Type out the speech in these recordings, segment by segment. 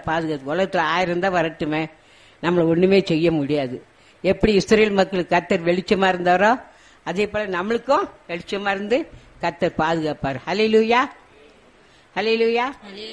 பாதுகாத்து உலகத்துல ஆயிரம் தான் வரட்டுமே நம்மள ஒண்ணுமே செய்ய முடியாது எப்படி இஸ்ரேல் மக்களுக்கு கத்தர் வெளிச்சமா இருந்தாரோ அதே போல நம்மளுக்கும் வெளிச்சமா இருந்து கத்தர் பாதுகாப்பார் ஹலிலூயா ஹலிலூயா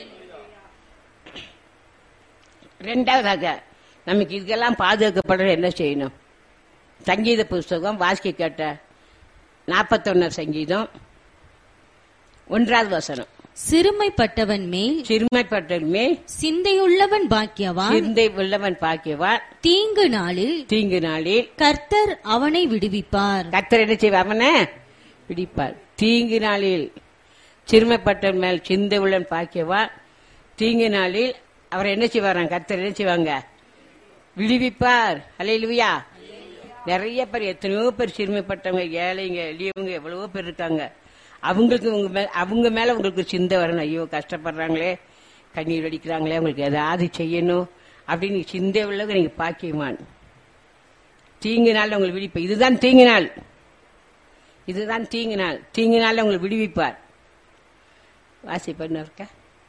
ரெண்டாவதாக நமக்கு இதுக்கெல்லாம் பாதுகாக்கப்படுற என்ன செய்யணும் சங்கீத புஸ்தகம் வாசிக்க கேட்ட நாற்பத்தொன்னு சங்கீதம் ஒன்றாவது வசனம் சிறுமைப்பட்டவன் மேல் சிறுமைப்பட்டமே சிந்தையுள்ளவன் பாக்கியவான் சிந்தை உள்ளவன் பாக்கியவான் தீங்கு நாளில் தீங்கு நாளில் கர்த்தர் அவனை விடுவிப்பார் கத்தர் என்ன செய்வார் அவனை பிடிப்பார் தீங்கு நாளில் சிறுமைப்பட்டவன் மேல் சிந்தை உள்ளவன் பாக்கியவான் தீங்கு நாளில் அவர் என்ன செய்வாராம் கத்தர் என்ன செய்வாங்க விடுவிப்பார் அலையிலுவியா நிறைய பேர் எத்தனையோ பேர் சிறுமைப்பட்டவங்க ஏழைங்க எளியவங்க எவ்வளவோ பேர் இருக்காங்க அவங்களுக்கு உங்க மேல அவங்க மேல உங்களுக்கு சிந்தை வரணும் ஐயோ கஷ்டப்படுறாங்களே கண்ணீர் வடிக்கிறாங்களே அவங்களுக்கு ஏதாவது செய்யணும் அப்படின்னு சிந்தை உள்ளவங்க நீங்க பாக்கியமான் தீங்கு நாள் உங்களுக்கு விடுவிப்பார் இதுதான் தீங்கு நாள் இதுதான் தீங்கு நாள் தீங்கு நாள் உங்களுக்கு விடுவிப்பார் வாசி பண்ண இருக்க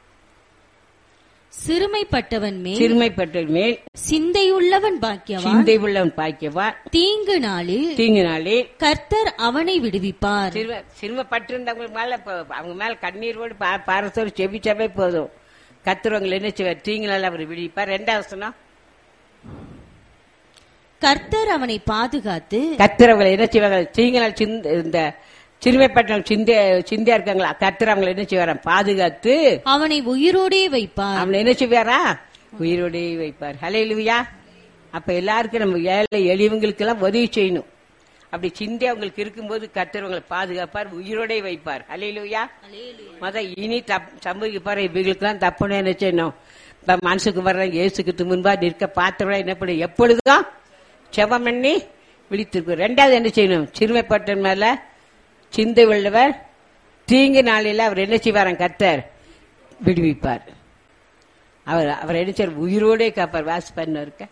சிறுமைப்பட்டவன் மேல் சிறுமைப்பட்டவர் மேல் சிந்தையுள்ளவன் பாக்கியவான் சிந்தை உள்ளவன் பாக்கியவா தீங்கு நாளில் தீங்கு நாளில் கர்த்தர் அவனை விடுவிப்பார் சிறும சிறுமப்பட்டிருந்தவங்களுக்கு மேல இப்ப அவங்க மேல கண்ணீரோடு பா- பாரத்தோடு செபிச்சாவே போதும் கத்துறவங்களை என்ன செய்வார் தீங்கு நாள் அவர் விடுவிப்பார் ரெண்டாவது சொன்னோம் கர்த்தர் அவனை பாதுகாத்து கத்துறவங்களை என்ன செய்வாங்க தீங்கு நாள் சிந்த இந்த சிறுமைப்பட்டவங்க சிந்தை சிந்தையா இருக்காங்களா கத்துறவங்களை என்ன செய்வாராம் பாதுகாத்து அவனை உயிரோடே வைப்பார் அவனை என்ன செய்வாரா உயிரோடே வைப்பார் ஹலையிலுவியா அப்ப எல்லாருக்கும் நம்ம ஏழை எளியவங்களுக்கு எல்லாம் உதவி செய்யணும் அப்படி சிந்தை அவங்களுக்கு இருக்கும்போது கத்துறவங்களை பாதுகாப்பார் உயிரோடே வைப்பார் ஹலையிலுவியா மத இனி தப் சம்பவிப்பார் இவங்களுக்கெல்லாம் தப்புன்னு என்ன செய்யணும் இப்ப மனசுக்கு வர்ற இயேசுக்கு முன்பா நிற்க பாத்திரம் என்ன பண்ணி எப்பொழுதும் செவம் பண்ணி விழித்திருக்கு ரெண்டாவது என்ன செய்யணும் சிறுமைப்பட்ட மேல சிந்தை உள்ளவர் தீங்கு நாளில் அவர் என்ன செய்வாராம் கர்த்தர் விடுவிப்பார் அவர் அவர் என்ன செய்வார் உயிரோடே காப்பார் வாசி பண்ண இருக்க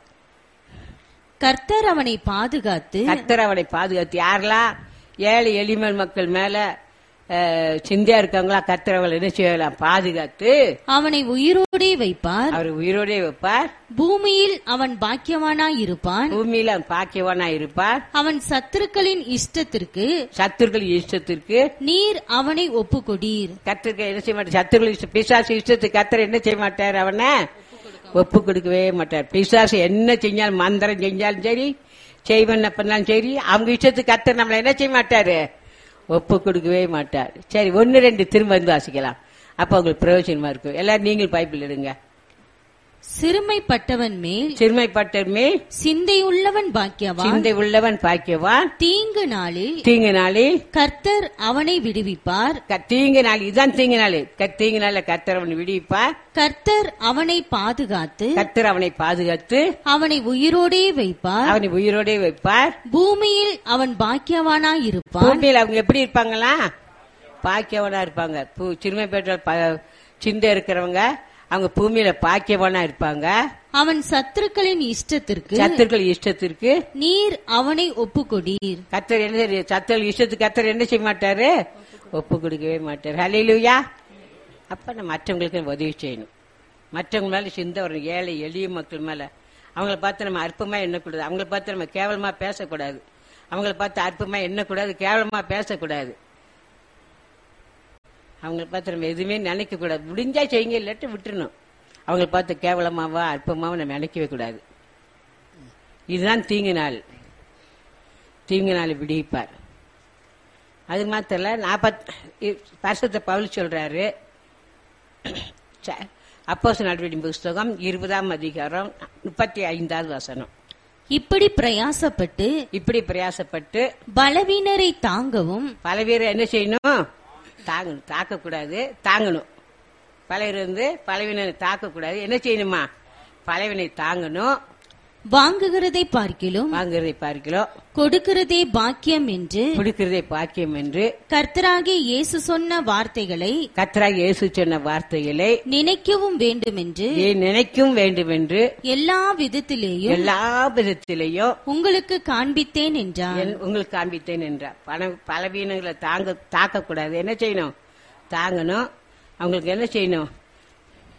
கர்த்தர் அவனை பாதுகாத்து கர்த்தர் அவனை பாதுகாத்து யாரெல்லாம் ஏழை எளிமை மக்கள் மேல அஹ், சிந்தையா இருக்காங்களா கர்த்தர் அவளை என்ன செய்யலாம் பாதுகாத்து அவனை உயிரோடே வைப்பார் அவர் உயிரோடே வைப்பார் பூமியில் அவன் பாக்கியவானாய் இருப்பான் பூமியில அவன் பாக்கியவானா இருப்பார் அவன் சத்துருக்களின் இஷ்டத்திற்கு சத்துருக்கள் இஷ்டத்திற்கு நீர் அவனை ஒப்புக்கொடீர் கர்த்தருக்கு என்ன செய்ய மாட்டார் சத்துருக்கள் இஷ்ட பிசாசு இஷ்டத்துக்கு கர்த்தர் என்ன செய்ய மாட்டார் அவனை ஒப்பு கொடுக்கவே மாட்டார் பிசாசு என்ன செஞ்சாலும் மந்திரம் செஞ்சாலும் சரி செய்வன் பண்ணாலும் சரி அவங்க இஷ்டத்துக்கு கர்த்தர் நம்மளை என்ன செய்ய மாட்டாரு ஒப்பு கொடுக்கவே மாட்டார் சரி ஒன்னு ரெண்டு திரும்ப வந்து வாசிக்கலாம் அப்ப உங்களுக்கு பிரயோஜனமா இருக்கும் எல்லாரும் நீங்கள் பைபிள் எடுங்க சிறுமைப்பட்டவன் மேல் சிறுமைப்பட்டர் மேல் சிந்தையுள்ளவன் பாக்கியவான் சிந்தை உள்ளவன் பாக்கியவான் தீங்கு நாளில் தீங்கு நாளில் கர்த்தர் அவனை விடுவிப்பார் க- தீங்கு நாள் இதுதான் தீங்கு நாள் க- தீங்கு நாள்ல கர்த்தர் அவனை விடுவிப்பார் கர்த்தர் அவனை பாதுகாத்து கர்த்தர் அவனை பாதுகாத்து அவனை உயிரோடே வைப்பார் அவனை உயிரோடே வைப்பார் பூமியில் அவன் பாக்கியவானாய் இருப்பான் பூமியில் அவங்க எப்படி இருப்பாங்களா பாக்கியவனா இருப்பாங்க பூ- சிறுமை பெற்ற சிந்தை இருக்கிறவங்க அவங்க பூமியில பாக்கியவனா இருப்பாங்க அவன் சத்துருக்களின் இஷ்டத்திற்கு சத்துருக்கள் இஷ்டத்திற்கு நீர் அவனை ஒப்புக்கொடீர் கத்தர் என்ன செய்ய- சத்துருக்கள் இஷ்டத்துக்கு கத்தர் என்ன செய்ய மாட்டாரு ஒப்பு கொடுக்கவே மாட்டார் ஹalleluya அப்ப நம்ம மற்றவங்களுக்கு உதவி செய்யணும் மற்றவங்க மேல சிந்தை வரும் ஏழை எளிய மக்கள் மேல அவங்கள பார்த்து நம்ம அற்பமா எண்ணக்கூடாது அவங்கள பார்த்து நம்ம கேவலமா பேசக்கூடாது அவங்கள பார்த்து அற்பமா எண்ணக்கூடாது கேவலமா பேசக்கூடாது அவங்கள பார்த்து நம்ம எதுவுமே நினைக்க கூடாது முடிஞ்சா செய்யுங்க இல்லாட்டி விட்டுறணும் அவங்கள பார்த்து கேவலமாவா அற்பமாவா நம்ம நினைக்கவே கூடாது இதுதான் தீங்கு நாள் தீங்கு நாள் விடுவிப்பார் அது மாத்திரல நாற்பத் வருஷத்தை பவுல் சொல்றாரு அப்போஸ் நடவடிக்கை புஸ்தகம் இருபதாம் அதிகாரம் முப்பத்தி ஐந்தாவது வசனம் இப்படி பிரயாசப்பட்டு இப்படி பிரயாசப்பட்டு பலவீனரை தாங்கவும் பல பேர் என்ன செய்யணும் தாங்கணும் தாக்கக்கூடாது தாங்கணும் பலவர் வந்து பலவினை தாக்கக்கூடாது என்ன செய்யணுமா பலவினை தாங்கணும் வாங்குகிறதை பார்க்கிலும் வாங்குறதை பார்க்கிறோம் கொடுக்கிறதே பாக்கியம் என்று கொடுக்கிறதை பாக்கியம் என்று கர்த்தராகிய இயேசு சொன்ன வார்த்தைகளை கத்ராக இயேசு சொன்ன வார்த்தைகளை நினைக்கவும் வேண்டுமென்று நீ நினைக்கும் வேண்டும் என்று எல்லா விதத்திலேயும் எல்லா விதத்திலையும் உங்களுக்கு காண்பித்தேன் என்றார் என்- உங்களுக்கு காண்பித்தேன் என்றார் பண பலவீனங்களை தாங்க தாக்கக்கூடாது என்ன செய்யணும் தாங்கணும் அவங்களுக்கு என்ன செய்யணும்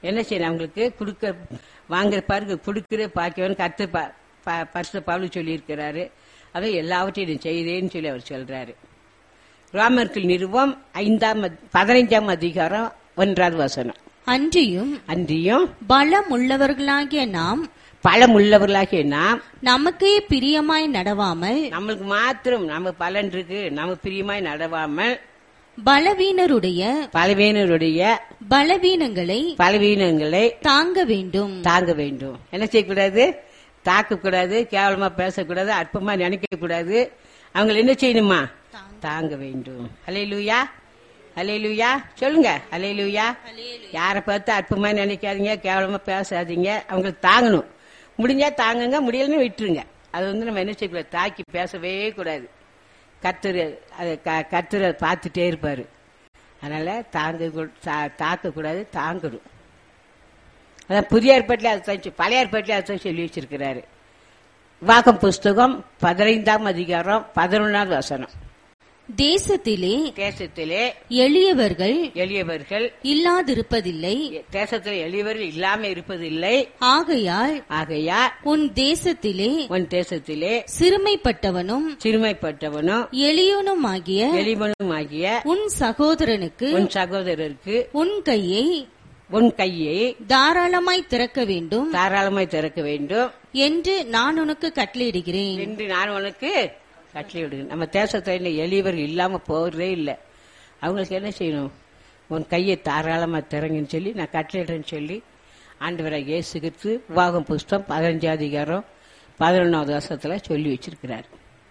என்ன செய்யணும் அவங்களுக்கு கொடுக்க வாங்குற பாருக்கு கொடுக்கிற பாக்கியவன் கத்து பரிசு பவுல் சொல்லியிருக்கிறாரு அதை எல்லாவற்றையும் நீ செய்தேன்னு சொல்லி அவர் சொல்றாரு ரோமர்கள் நிறுவம் ஐந்தாம் அத்- பதினைஞ்சாம் அதிகாரம் ஒன்றாவது வசனம் அன்றியும் அன்றியும் பலம் உள்ளவர்களாகிய நாம் பலம் உள்ளவர்களாகிய நாம் நமக்கே பிரியமாய் நடவாமல் நம்மளுக்கு மாத்திரம் நம்ம பலன் இருக்கு நம்ம பிரியமாய் நடவாமல் பலவீனருடைய பலவீனருடைய பலவீனங்களை பலவீனங்களை தாங்க வேண்டும் தாங்க வேண்டும் என்ன செய்யக்கூடாது தாக்க கூடாது கேவலமா பேசக்கூடாது அற்பமா நினைக்க கூடாது அவங்க என்ன செய்யணுமா தாங்க வேண்டும் அலையிலுயா அலையிலுயா சொல்லுங்க அலையிலுயா யாரை பார்த்து அற்பமா நினைக்காதீங்க கேவலமா பேசாதீங்க அவங்களுக்கு தாங்கணும் முடிஞ்சா தாங்குங்க முடியலன்னு விட்டுருங்க அது வந்து நம்ம என்ன செய்யக்கூடாது தாக்கி பேசவே கூடாது கத்துரு அது கத்துரை பார்த்துட்டே இருப்பாரு அதனால தாங்க கூ- தா- தாக்கக்கூடாது தாங்கணும் அதான் புதிய ஏற்பாட்டில் அதை தான் சொ- பழைய ஏற்பாட்டில் அதை தான் சொல்லி வச்சிருக்கிறாரு வாக்கம் புஸ்தகம் பதினைந்தாம் அதிகாரம் பதினொன்றாவது வசனம் தேசத்திலே தேசத்திலே எளியவர்கள் எளியவர்கள் இல்லாதிருப்பதில்லை தேசத்தில் எளியவர்கள் இல்லாம இருப்பதில்லை ஆகையால் ஆகையா உன் தேசத்திலே உன் தேசத்திலே சிறுமைப்பட்டவனும் சிறுமைப்பட்டவனும் எளியவனுமாகிய எளிவனும் ஆகிய உன் சகோதரனுக்கு உன் சகோதரருக்கு உன் கையை உன் கையை தாராளமாய் திறக்க வேண்டும் தாராளமாய் திறக்க வேண்டும் என்று நான் உனக்கு கட்டளையிடுகிறேன் என்று நான் உனக்கு கட்டளை விடுகிறேன் நம்ம தேசத்துல இன்னும் எளியவர்கள் இல்லாம போறதே இல்லை அவங்களுக்கு என்ன செய்யணும் உன் கையை தாராளமா திறங்குன்னு சொல்லி நான் கட்டளையிடுறேன்னு சொல்லி ஆண்டவராக இயேசு கிறிஸ்து விவாகம் புஸ்தம் பதினஞ்சாம் அதிகாரம் பதினொன்றாவது வருஷத்துல சொல்லி வச்சிருக்கிறார்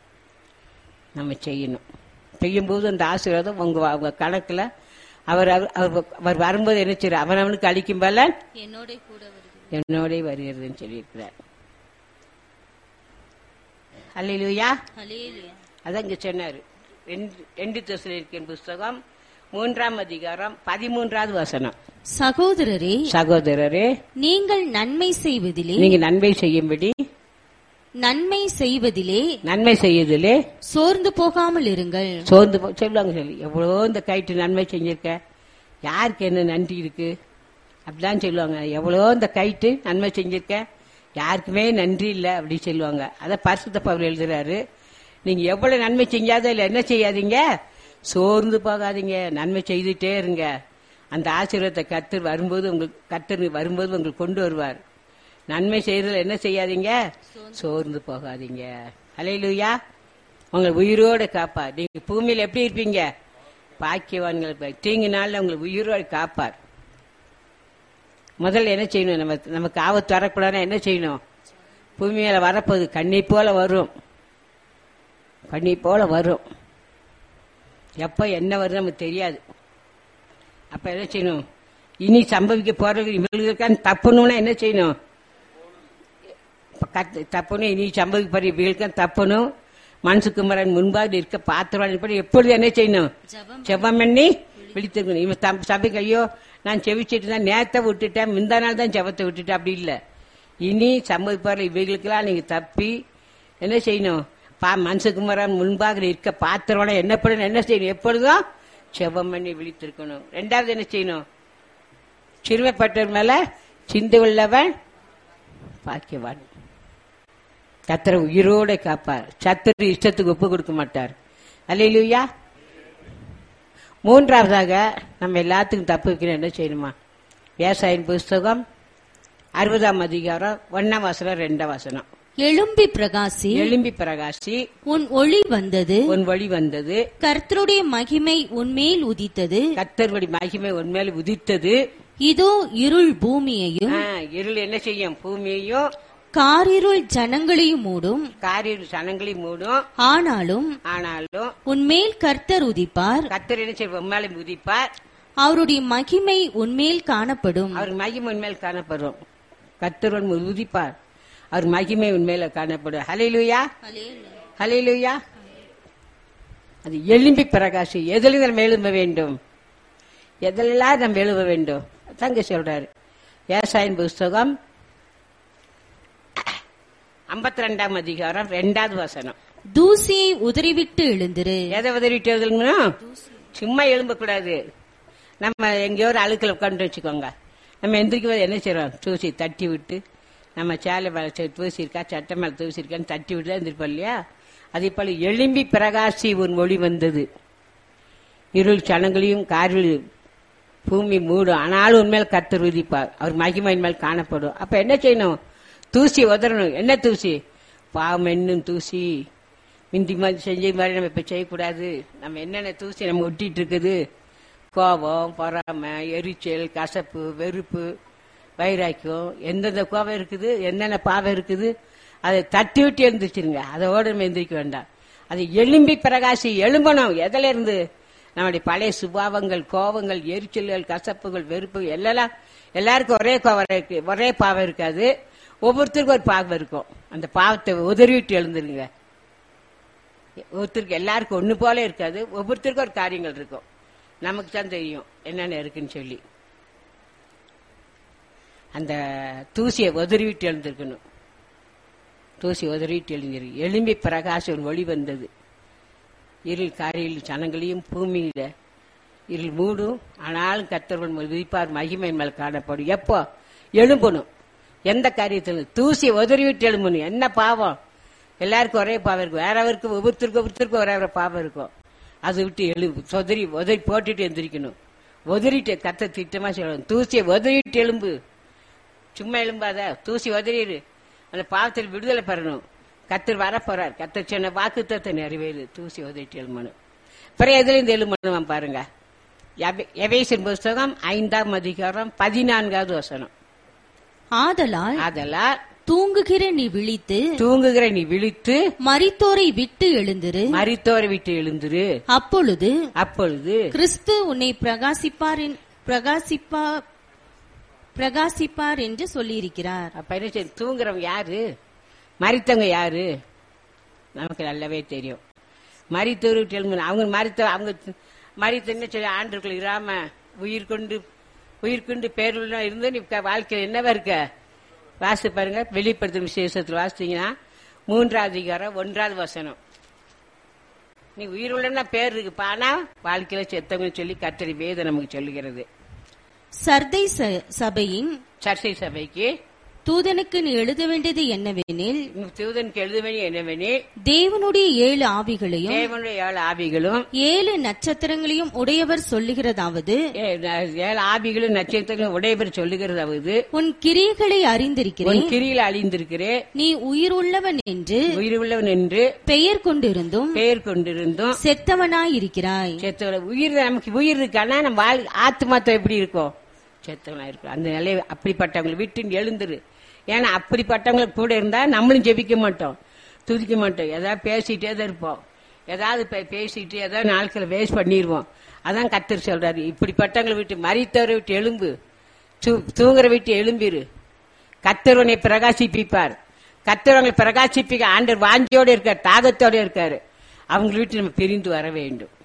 நம்ம செய்யணும் செய்யும்போது அந்த ஆசீர்வாதம் உங்க அவங்க கணக்குல அவர் அவர் அவர் அவர் வரும்போது என்ன செய்யறார் அவனவனுக்கு அளிக்கும் பலன் என்னோட கூட என்னோட வருகிறதுன்னு சொல்லியிருக்கிறார் அல்லையிலுயா அதான் இங்க சொன்னாரு ரெண்டு- ரெண்டு தெசலோனிக்கேயர் புஸ்தகம் மூன்றாம் அதிகாரம் பதிமூன்றாவது வசனம் சகோதரரே சகோதரரே நீங்கள் நன்மை செய்வதிலே நீங்க நன்மை செய்யும்படி நன்மை செய்வதிலே நன்மை செய்யதிலே சோர்ந்து போகாமல் இருங்கள் சோர்ந்து போ- சொல்லுவாங்க சொல்லி எவ்வளோ இந்த கைட்டு நன்மை செஞ்சிருக்க யாருக்கு என்ன நன்றி இருக்கு அப்படிதான் சொல்லுவாங்க எவ்வளோ இந்த கைட்டு நன்மை செஞ்சிருக்க யாருக்குமே நன்றி இல்லை அப்படி சொல்லுவாங்க அத பரிசுத்த பவுல் எழுதுறாரு நீங்க எவ்வளவு நன்மை செஞ்சாத இல்ல என்ன செய்யாதீங்க சோர்ந்து போகாதீங்க நன்மை செய்துட்டே இருங்க அந்த ஆசீர்வாதத்தை கத்தர் வரும்போது உங்களுக்கு கத்தர் வரும்போது உங்களுக்கு கொண்டு வருவார் நன்மை செய்யறதுல என்ன செய்யாதீங்க சோர்ந்து போகாதீங்க அலையிலுயா உங்களை உயிரோட காப்பார் நீங்க பூமியில எப்படி இருப்பீங்க பாக்கியவான்கள் இருப்பார். தீங்கு நாள்ல உங்களை உயிரோடு காப்பார் முதல்ல என்ன செய்யணும் நம்ம நமக்கு ஆபத்து வரக்கூடாதுன்னா என்ன செய்யணும் பூமி மேல வரப்போகுது கண்ணி போல வரும் கண்ணி போல வரும் எப்ப என்ன வருது நமக்கு தெரியாது அப்ப என்ன செய்யணும் இனி சம்பவிக்க போறது இவங்களுக்கான தப்புணும்னா என்ன செய்யணும் இப்ப கத்து- தப்புணும் இனி சம்பவிக்க போற இவங்களுக்கான தப்புணும் மனசு குமரன் முன்பாக இருக்க பாத்திரம் எப்பொழுது என்ன செய்யணும் செபம் பண்ணி விழித்திருக்கணும் இவன் தம் சபைக்கு ஐயோ நான் செவிச்சிட்டு தான் நேத்த விட்டுட்டேன் முந்தா நாள் தான் ஜெபத்தை விட்டுட்டேன் அப்படி இல்லை இனி சம்பவிப்பார் இவைகளுக்கெல்லாம் நீங்க தப்பி என்ன செய்யணும் பா மனசுக்குமரன் முன்பாக இருக்க பாத்திரம் என்ன பண்ணணும் என்ன செய்யணும் எப்பொழுதும் செபம் பண்ணி விழித்திருக்கணும் ரெண்டாவது என்ன செய்யணும் சிறுமைப்பட்டவர் மேல சிந்தை உள்ளவன் பாக்கியவான் கத்தரை உயிரோட காப்பார் சத்துரு இஷ்டத்துக்கு ஒப்பு கொடுக்க மாட்டார் அல்லையிலுயா மூன்றாவதாக நம்ம எல்லாத்துக்கும் தப்பு வைக்கணும் என்ன செய்யணுமா விவசாயின் புஸ்தகம் அறுபதாம் அதிகாரம் ஒன்னாம் வசனம் ரெண்டாம் வசனம் எழும்பி பிரகாசி எலும்பி பிரகாசி உன் ஒளி வந்தது உன் வழி வந்தது கர்த்தருடைய மகிமை உன்மேல் உதித்தது கத்தர்வடி மகிமை உன்மேல் உதித்தது இதோ இருள் பூமியையும் ஆ, இருள் என்ன செய்யும் பூமியையும் காரிருள் ஜனங்களையும் மூடும் காரில் சனங்களையும் மூடும் ஆனாலும் ஆனாலும் உன்மேல் கர்த்தர் உதிப்பார் கத்தர் என்ன செய்வார் உண்மையில உதிப்பார் அவருடைய மகிமை உன்மேல் காணப்படும் அவர் மகிமை உண்மையில் காணப்படும் கத்தர் உன் உதிப்பார் அவர் மகிமை உண்மையில காணப்படும் ஹலையிலுயா ஹலையிலுயா அது எலும்பி பிரகாசி எதில் நம்ம எழும்ப வேண்டும் எதெல்லாம் நம்ம எழுத வேண்டும் தங்க சொல்றாரு விவசாயின் புஸ்தகம் ஐம்பத்தி ரெண்டாம் அதிகாரம் ரெண்டாவது வசனம் தூசியை உதறிவிட்டு எழுந்திரு எதை உதறிட்டு எழுதணும் சும்மா எழும்ப கூடாது நம்ம எங்கேயோ ஒரு அழுக்கில் உட்காந்து வச்சுக்கோங்க நம்ம எந்திரிக்கும் போது என்ன செய்றோம் தூசி தட்டி விட்டு நம்ம சேலை மேல சே- தூசி இருக்கா சட்டை மேல தூசி இருக்கான்னு தட்டி விட்டு தான் எந்திரிப்போம் இல்லையா அதே போல எழும்பி பிரகாசி உன் ஒளி வந்தது இருள் சனங்களையும் காரில் பூமி மூடும் ஆனாலும் உண்மையில கர்த்தர் உதிப்பார் அவர் மகிமையின் மேல் காணப்படும் அப்ப என்ன செய்யணும் தூசி உதறணும் என்ன தூசி பாவம் என்னும் தூசி மிந்தி மாதிரி செஞ்ச மாதிரி நம்ம இப்ப செய்யக்கூடாது நம்ம என்னென்ன தூசி நம்ம ஒட்டிட்டு இருக்குது கோபம் பொறாமை எரிச்சல் கசப்பு வெறுப்பு வைராக்கியம் எந்தெந்த கோபம் இருக்குது என்னென்ன பாவம் இருக்குது அதை தட்டி விட்டு எழுந்திரிச்சிருங்க அதோட நம்ம எந்திரிக்க வேண்டாம் அது எலும்பி பிரகாசி எழும்பணும் எதுல இருந்து நம்முடைய பழைய சுபாவங்கள் கோபங்கள் எரிச்சல்கள் கசப்புகள் வெறுப்புகள் எல்லாம் எல்லாருக்கும் ஒரே கோவம் இருக்கு ஒரே பாவம் இருக்காது ஒவ்வொருத்தருக்கும் ஒரு பாவம் இருக்கும் அந்த பாவத்தை உதறிவிட்டு எழுந்துருங்க ஒருத்தருக்கு எல்லாருக்கும் ஒண்ணு போல இருக்காது ஒவ்வொருத்தருக்கும் ஒரு காரியங்கள் இருக்கும் நமக்கு தான் தெரியும் என்னென்ன இருக்குன்னு சொல்லி அந்த தூசியை உதறிவிட்டு எழுந்திருக்கணும் தூசி உதறிவிட்டு எழுந்திரு எலும்பி பிரகாசம் ஒளி வந்தது இருள் காரியில் சனங்களையும் பூமியில இருள் மூடும் ஆனாலும் கத்தர்வன் விதிப்பார் மகிமை மேல் காணப்படும் எப்போ எழும்பணும் எந்த காரியத்தில் தூசி உதறிவிட்டு எழும்பணும் என்ன பாவம் எல்லாருக்கும் ஒரே பாவம் இருக்கும் வேறவருக்கு ஒவ்வொருத்தருக்கும் ஒவ்வொருத்தருக்கும் ஒரே ஒரு பாவம் இருக்கும் அது விட்டு எழும்பு சொதறி உதறி போட்டுட்டு எந்திரிக்கணும் உதறிட்டு கத்த திட்டமா சொல்லணும் தூசியை உதறிட்டு எலும்பு சும்மா எழும்பாத தூசி உதறிடு அந்த பாவத்தில் விடுதலை பெறணும் கத்தர் வர போறார் கத்தர் சொன்ன வாக்குத்தத்தை நிறைவேறு தூசி உதறிட்டு எழுமணும் பிறகு எதுல இருந்து எழுமணும் பாருங்க எபே- எபேசியர் புஸ்தகம் ஐந்தாம் அதிகாரம் பதினான்காவது வசனம் ஆதலால் அதெல்லாம் தூங்குகிற நீ விழித்து தூங்குகிற நீ விழித்து மரித்தோரை விட்டு எழுந்திரு மரித்தோரை விட்டு எழுந்துரு அப்பொழுது அப்பொழுது கிறிஸ்து உன்னை பிரகாசிப்பார் என்- பிரகாசிப்பா பிரகாசிப்பார் என்று சொல்லியிருக்கிறார் அப்ப என்ன செய்ய தூங்குறவங்க யாரு மரித்தவங்க யாரு நமக்கு நல்லாவே தெரியும் மரித்தவர் விட்டு எழும்பணும் அவங்க மரித்த அவங்க மரித்த என்ன சொல்லி ஆண்டுக்குள் இராம உயிர் கொண்டு உயிர் கொண்டு பேருள்ள இருந்து நீ க- வாழ்க்கையில் என்னவா இருக்க வாசித்து பாருங்க வெளிப்படுத்தும் விசேஷத்தில் வாசித்தீங்கன்னா மூன்றாவது அதிகாரம் ஒன்றாவது வசனம் நீ உயிர் உள்ளன்னா பேர் இருக்கு ஆனா வாழ்க்கையில செத்தவங்க சொல்லி கத்தரி வேதம் நமக்கு சொல்லுகிறது சர்தை ச- சபையின் சர்ச்சை சபைக்கு தூதனுக்கு நீ எழுத வேண்டியது என்னவெனில் தூதனுக்கு எழுதுவனி என்னவெனில் தேவனுடைய ஏழு ஆவிகளையும் தேவனுடைய ஏழு ஆவிகளும் ஏழு நட்சத்திரங்களையும் உடையவர் சொல்லுகிறதாவது ஏ- ஏழு ஆவிகளும் நட்சத்திரங்களும் உடையவர் சொல்லுகிறதாவது உன் கிரியைகளை அறிந்திருக்கிறேன் உன் கிரியில் அழிந்திருக்கிறே நீ உயிருள்ளவன் என்று உயிர் உள்ளவன் என்று பெயர் கொண்டிருந்தும் பெயர் கொண்டிருந்தும் செத்தவனாயிருக்கிறாய் செத்தவன உயிர் நமக்கு உயிர் இருக்கானா நம்ம வாழ் ஆத்மாத்தம் எப்படி இருக்கும் செத்தவனா இருக்கும் அந்த நிலை அப்படிப்பட்டவங்களை விட்டு எழுந்துரு ஏன்னா அப்படிப்பட்டவங்க கூட இருந்தா நம்மளும் ஜெபிக்க மாட்டோம் துதிக்க மாட்டோம் ஏதாவது பேசிட்டே தான் இருப்போம் ஏதாவது பே- பேசிட்டு ஏதாவது நாட்களை வேஸ்ட் பண்ணிடுவோம் அதான் கத்தர் சொல்றாரு இப்படிப்பட்டவங்களை விட்டு மறித்தவரை விட்டு எழும்பு தூ- தூங்குற விட்டு எழும்பிரு கத்தர்வனை பிரகாசிப்பிப்பார் கத்தர்வனை பிரகாசிப்பிக்க ஆண்டர் வாஞ்சியோட இருக்கார் தாகத்தோட இருக்காரு அவங்க வீட்டு நம்ம பிரிந்து வர வேண்டும்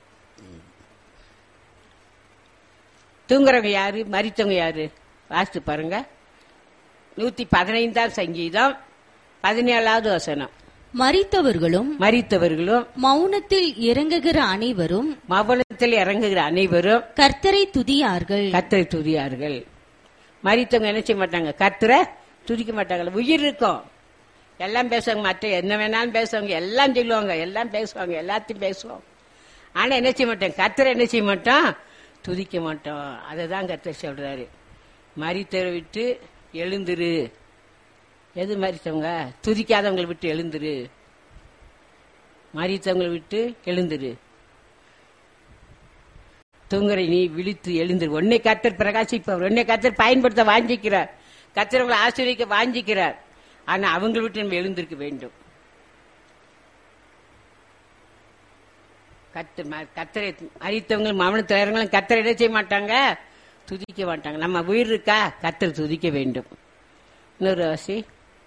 தூங்குறவங்க யாரு மரித்தவங்க யாரு வாசித்து பாருங்க நூத்தி பதினைந்தாம் சங்கீதம் பதினேழாவது வசனம் மரித்தவர்களும் மரித்தவர்களும் மௌனத்தில் இறங்குகிற அனைவரும் மவனத்தில் இறங்குகிற அனைவரும் கர்த்தரை துதியார்கள் கத்தரை துதியார்கள் மரித்தவங்க என்ன செய்ய மாட்டாங்க கத்தரை துதிக்க மாட்டாங்க உயிர் இருக்கும் எல்லாம் பேசுவாங்க மற்ற என்ன வேணாலும் பேசுவாங்க எல்லாம் சொல்லுவாங்க எல்லாம் பேசுவாங்க எல்லாத்தையும் பேசுவோம் ஆனா என்ன செய்ய மாட்டோம் கத்தரை என்ன செய்ய மாட்டோம் துதிக்க மாட்டோம் அதை தான் கத்தர் சொல்றாரு மரித்தரை விட்டு எழுந்துரு எது மரித்தவங்க துதிக்காதவங்களை விட்டு எழுந்துரு மரித்தவங்களை விட்டு எழுந்துரு தூங்குற நீ விழித்து எழுந்திரு உன்னை கத்தர் பிரகாசிப்பவர் உன்னை கத்தர் பயன்படுத்த வாஞ்சிக்கிறார் கத்தர் உங்களை ஆசிரியக்க வாஞ்சிக்கிறார் ஆனா அவங்க விட்டு நம்ம எழுந்திருக்க வேண்டும் கத்து ம- கத்தரை அறித்தவங்க மவனத்தில் இறங்களும் கத்தரை என்ன செய்ய மாட்டாங்க துதிக்க மாட்டாங்க நம்ம உயிர் இருக்கா கத்தர் துதிக்க வேண்டும் இன்னொரு வாசி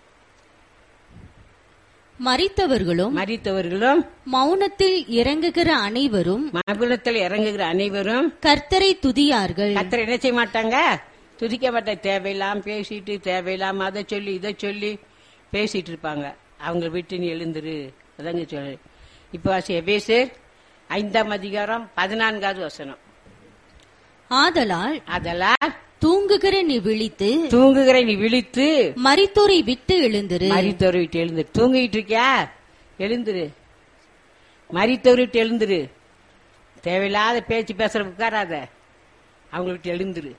மரித்தவர்களும் மறித்தவர்களும் மௌனத்தில் இறங்குகிற அனைவரும் மகுலத்தில் இறங்குகிற அனைவரும் கர்த்தரை துதியார்கள் கத்தரை என்ன செய்ய மாட்டாங்க துதிக்க மாட்டாங்க தேவையில்லாம பேசிட்டு தேவையில்லாம அதை சொல்லி இதை சொல்லி பேசிட்டு இருப்பாங்க அவங்க விட்டு நீ எழுந்துரு அதாங்க சொல்லு இப்ப வாசி எபேசர் ஐந்தாம் அதிகாரம் பதினான்காவது வசனம் ஆதலால் அதெல்லாம் தூங்க தூங்குகிற நீ விழித்து தூங்குகிற நீ விழித்து மரித்தோரை விட்டு எழுந்திரு மரித்தோரை விட்டு எழுந்துரு தூங்கிட்டு இருக்கியா எழுந்துரு மரித்தோரை விட்டு எழுந்துரு தேவையில்லாத பேச்சு பேசுற உட்காராத அவங்களை விட்டு எழுந்துரு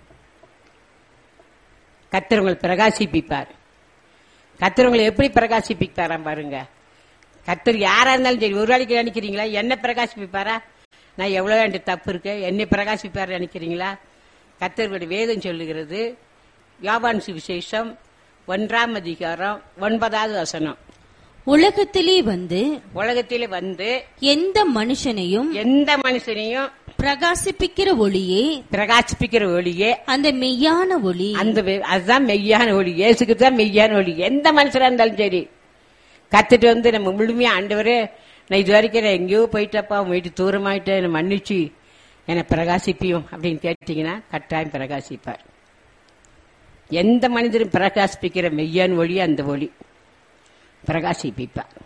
கத்திரவங்களை பிரகாசிப்பிப்பார் கத்திரவங்களை எப்படி பிரகாசிப்பிப்பாராம் பாருங்க கத்தர் யாரா இருந்தாலும் சரி ஒரு நாளைக்கு நினைக்கிறீங்களா என்ன பிரகாசிப்பிப்பாரா நான் எவ்வளவு என்கிட்ட தப்பு இருக்கு என்னை பிரகாசிப்பார் நினைக்கிறீங்களா கத்தர்களுடைய வேதம் சொல்லுகிறது யோவான் சுவிசேஷம் ஒன்றாம் அதிகாரம் ஒன்பதாவது வசனம் உலகத்திலே வந்து உலகத்திலே வந்து எந்த மனுஷனையும் எந்த மனுஷனையும் பிரகாசிப்பிக்கிற ஒளியே பிரகாசிப்பிக்கிற ஒளியே அந்த மெய்யான ஒளி அந்த வே- அதுதான் மெய்யான ஒளி இயேசுக்கு தான் மெய்யான ஒளி எந்த மனுஷரா இருந்தாலும் சரி கத்துட்டு வந்து நம்ம முழுமையா ஆண்டவரே நான் இது வரைக்கும் நான் எங்கேயோ போயிட்டப்பா உன் வீட்டு தூரமாயிட்டேன் என்னை மன்னிச்சு என்னை பிரகாசிப்பியும் அப்படின்னு கேட்டீங்கன்னா கட்டாயம் பிரகாசிப்பார் எந்த மனிதரும் பிரகாசிப்பிக்கிற மெய்யான ஒளி அந்த ஒளி பிரகாசிப்பிப்பார்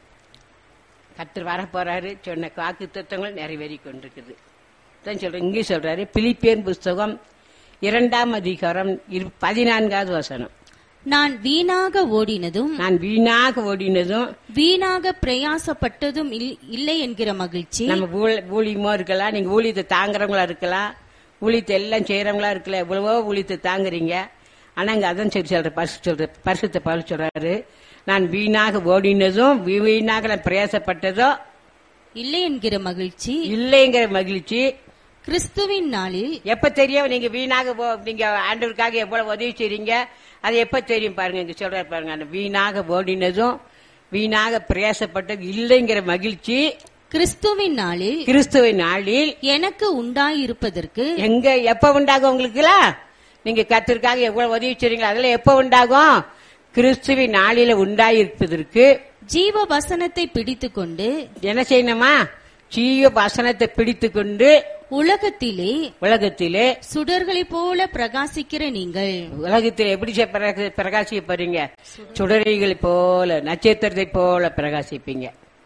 கத்தர் வர போறாரு சொன்ன வாக்கு தத்துவங்கள் நிறைவேறி கொண்டிருக்குது தான் சொல்றேன் இங்கே சொல்றாரு பிலிப்பியன் புஸ்தகம் இரண்டாம் அதிகாரம் இரு- பதினான்காவது வசனம் நான் வீணாக ஓடினதும் நான் வீணாக ஓடினதும் வீணாக பிரயாசப்பட்டதும் இல்- இல்லை என்கிற மகிழ்ச்சி நம்ம ஊழ- ஊழியமோ இருக்கலாம் நீங்க ஊழியத்தை தாங்குறவங்களா இருக்கலாம் ஊழியத்தை எல்லாம் செய்யறவங்களா இருக்கலாம் எவ்வளவோ ஊழியத்தை தாங்குறீங்க ஆனா இங்க அதான் சரி சொல்ற பரிசு சொல்ற பரிசுத்த பரிசு சொல்றாரு நான் வீணாக ஓடினதும் வீ- வீணாக நான் பிரயாசப்பட்டதோ இல்லை என்கிற மகிழ்ச்சி இல்லைங்கிற மகிழ்ச்சி கிறிஸ்துவின் நாளில் எப்ப தெரியும் நீங்க வீணாக போ- நீங்க ஆண்டவருக்காக எவ்வளவு உதவி செய்றீங்க அது எப்ப தெரியும் பாருங்க இங்க சொல்றாரு பாருங்க அந்த வீணாக ஓடினதும் வீணாக பிரயாசப்பட்டது இல்லைங்கிற மகிழ்ச்சி கிறிஸ்துவின் நாளில் கிறிஸ்துவின் நாளில் எனக்கு உண்டாயிருப்பதற்கு எங்க எப்ப உண்டாகும் உங்களுக்குலாம் நீங்க கத்திற்காக எவ்வளவு உதவி செய்றீங்களோ அதெல்லாம் எப்ப உண்டாகும் கிறிஸ்துவின் நாளில உண்டாயிருப்பதற்கு ஜீவ வசனத்தை பிடித்துக்கொண்டு என்ன செய்யணுமா ஜீவ வசனத்தை பிடித்து கொண்டு உலகத்திலே உலகத்திலே சுடர்களைப் போல பிரகாசிக்கிற நீங்கள் உலகத்தில் எப்படி செ- பிரகா- பிரகாசிக்க போறீங்க சுடரைகள் போல நட்சத்திரத்தை போல பிரகாசிப்பீங்க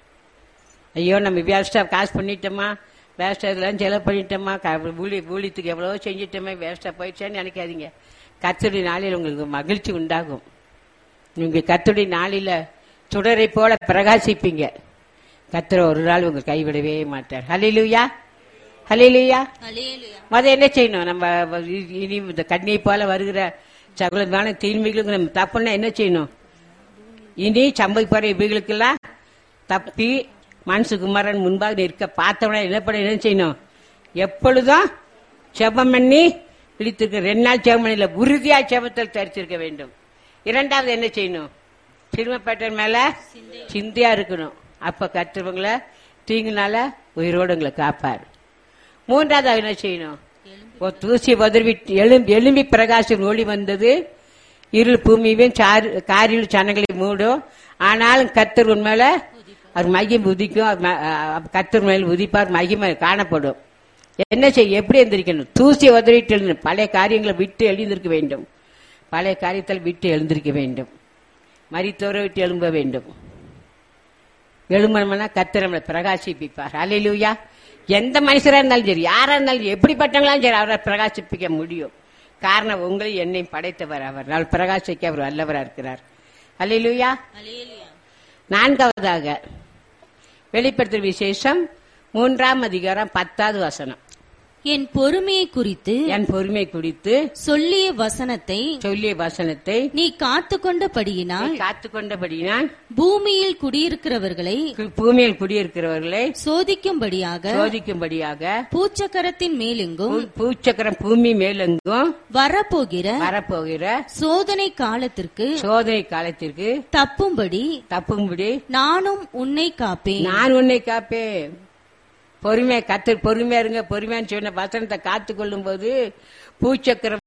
ஐயோ நம்ம வேஸ்டா காசு பண்ணிட்டோமா வேஸ்டா இதெல்லாம் செலவு பண்ணிட்டோமா க- ஊழி ஊழியத்துக்கு எவ்வளவோ செஞ்சிட்டோமே வேஸ்டா போயிடுச்சான்னு நினைக்காதீங்க கத்துடைய நாளில் உங்களுக்கு மகிழ்ச்சி உண்டாகும் நீங்க கத்துடைய நாளில சுடரை போல பிரகாசிப்பீங்க கத்திர ஒரு நாள் உங்க கைவிடவே மாட்டார் ஹலிலுயா ஹலிலுயா மத என்ன செய்யணும் நம்ம இ- இனி இந்த கண்ணியை போல வருகிற சகலமான தீமைகளுக்கு நம்ம தப்புன்னா என்ன செய்யணும் இனி சம்பை போற இவைகளுக்கெல்லாம் தப்பி மனசுகுமாரன் முன்பாக நிற்க பார்த்தவன என்ன பண்ண என்ன செய்யணும் எப்பொழுதும் செபம் பண்ணி பிடித்திருக்க ரெண்டு நாள் செபம் பண்ணல உறுதியா செபத்தில் தரிச்சிருக்க வேண்டும் இரண்டாவது என்ன செய்யணும் சிறுமப்பேட்டர் மேல சிந்தையா இருக்கணும் அப்ப கத்துறவங்கள தீங்குனால உயிரோடு உங்களை காப்பார் மூன்றாவது அவர் என்ன செய்யணும் ஒரு தூசி பதறி எழும்பி எழும்பி பிரகாசம் ஒளி வந்தது இருள் பூமியும் காரில் சனங்களை மூடும் ஆனாலும் கத்தர் உண்மையில அவர் மகிம் உதிக்கும் அவர் ம- அஹ் கத்தர் மேல் உதிப்பார் மகிமை காணப்படும் என்ன செய்ய எப்படி எந்திரிக்கணும் தூசி உதறிட்டு எழுந்து பழைய காரியங்களை விட்டு எழுந்திருக்க வேண்டும் பழைய காரியத்தில் விட்டு எழுந்திருக்க வேண்டும் மரித்தோரை விட்டு எழும்ப வேண்டும் எழுமணம்னா கத்தர் நம்மளை பிரகாசிப்பிப்பார் அலையிலுயா எந்த மனுஷரா இருந்தாலும் சரி யாரா இருந்தாலும் சரி, எப்படிப்பட்டவங்களாலும் சரி அவரை பிரகாசிப்பிக்க முடியும் காரணம் உங்களை என்னையும் படைத்தவர் அவர் நான் பிரகாசிக்க அவர் வல்லவரா இருக்கிறார் அலையிலுயா நான்காவதாக வெளிப்படுத்தல் விசேஷம் மூன்றாம் அதிகாரம் பத்தாவது வசனம் என் பொறுமையை குறித்து என் பொறுமை குறித்து சொல்லிய வசனத்தை சொல்லிய வசனத்தை நீ காத்துக்கொண்டபடியினால் காத்து கொண்டபடினால் பூமியில் குடியிருக்கிறவர்களை பூமியில் குடியிருக்கிறவர்களை சோதிக்கும்படியாக சோதிக்கும்படியாக பூச்சக்கரத்தின் மேலெங்கும் பூ- பூச்சக்கரம் பூமி மேலெங்கும் வரப்போகிற வரப்போகிற சோதனை காலத்திற்கு சோதனை காலத்திற்கு தப்பும்படி தப்பும்படி நானும் உன்னை காப்பேன் நான் உன்னை காப்பேன் பொறுமை கத்து பொறுமையா இருங்க பொறுமையான்னு சொன்ன வசனத்தை காத்து கொள்ளும் போது பூச்சக்கரம்